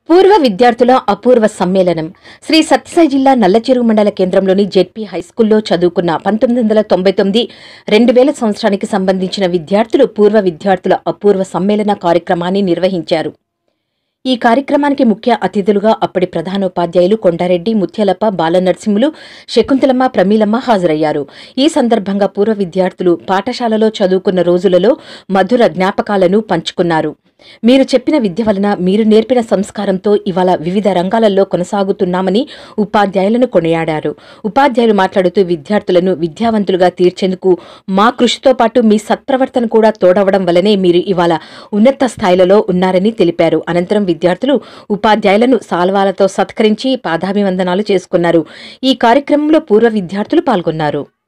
పూర్వ విద్యార్థుల అపూర్వ సమ్మేళనం శ్రీ సత్యసాయి జిల్లా నల్లచెరువు మండల కేంద్రంలోని జెడ్పీ హైస్కూల్లో చదువుకున్న పంతొమ్మిది వందల తొంభై తొమ్మిది రెండు వేల సంవత్సరానికి సంబంధించిన విద్యార్థులు పూర్వ విద్యార్థుల అపూర్వ సమ్మేళన కార్యక్రమాన్ని నిర్వహించారు ఈ కార్యక్రమానికి ముఖ్య అతిథులుగా అప్పటి ప్రధానోపాధ్యాయులు కొండారెడ్డి ముత్యాలప్ప బాలనరసింహులు శకుంతలమ్మ ప్రమీలమ్మ హాజరయ్యారు ఈ సందర్భంగా పూర్వ విద్యార్థులు పాఠశాలలో చదువుకున్న రోజులలో మధుర జ్ఞాపకాలను పంచుకున్నారు మీరు చెప్పిన విద్య వలన మీరు నేర్పిన సంస్కారంతో ఇవాళ వివిధ రంగాలలో కొనసాగుతున్నామని ఉపాధ్యాయులను కొనియాడారు ఉపాధ్యాయులు మాట్లాడుతూ విద్యార్థులను విద్యావంతులుగా తీర్చేందుకు మా కృషితో పాటు మీ సత్ప్రవర్తన కూడా తోడవడం వల్లనే మీరు ఇవాళ ఉన్నత స్థాయిలలో ఉన్నారని తెలిపారు అనంతరం విద్యార్థులు ఉపాధ్యాయులను సాల్వాలతో సత్కరించి పాదాభివందనాలు చేసుకున్నారు ఈ కార్యక్రమంలో పూర్వ విద్యార్థులు పాల్గొన్నారు